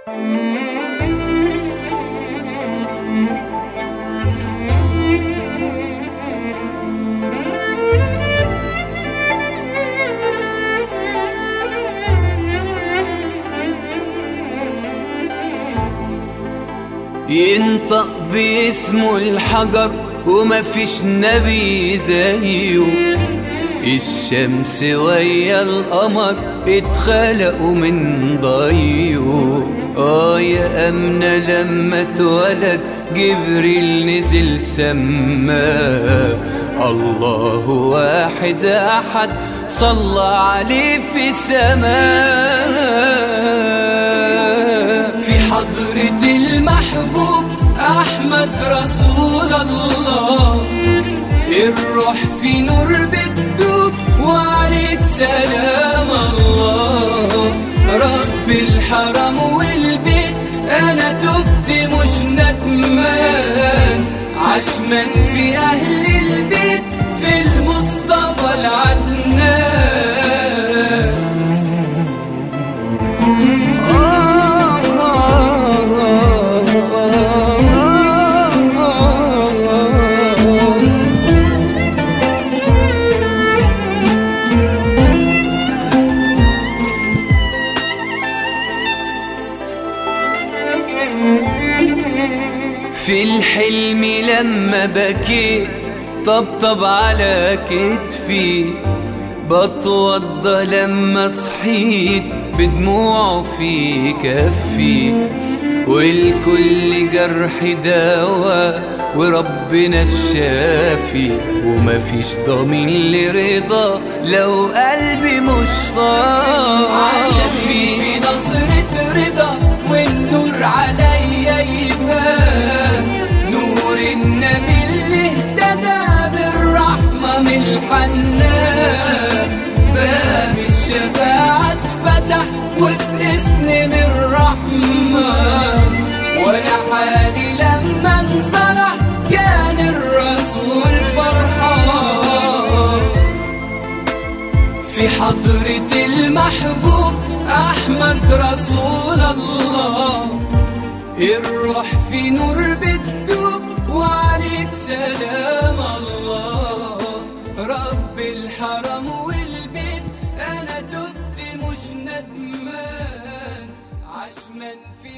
ينطق باسمه الحجر وما فيش نبي زيه الشمس ويا القمر اتخلقوا من ضيه اه يا أمنة لما اتولد جبريل نزل سماه الله واحد أحد صلى عليه في سماه في حضرة المحبوب أحمد رسول الله الروح في نور بتدوب وعليك سلام الله رب الحرم والبيت أنا تبت مش ندمان عشمان في أهل البيت في المصطفى العدنان في الحلم لما بكيت طبطب على كتفي بتوضى لما صحيت بدموعه في كفي والكل جرح دواء وربنا الشافي ومفيش ضمين لرضا لو قلبي مش صافي عشان في نظرة رضا والنور عليا يبان نور النبي اللي اهتدى بالرحمة من الحنان باب الشفاعة اتفتح وباسم من الرحمن وانا حالي لما انصلح كان الرسول فرحان في حضرة المحبوب أحمد رسول الله الروح في نور بتدوب وعليك سلام الله رب الحرم والبيت أنا تبت مش ندمان عشمان في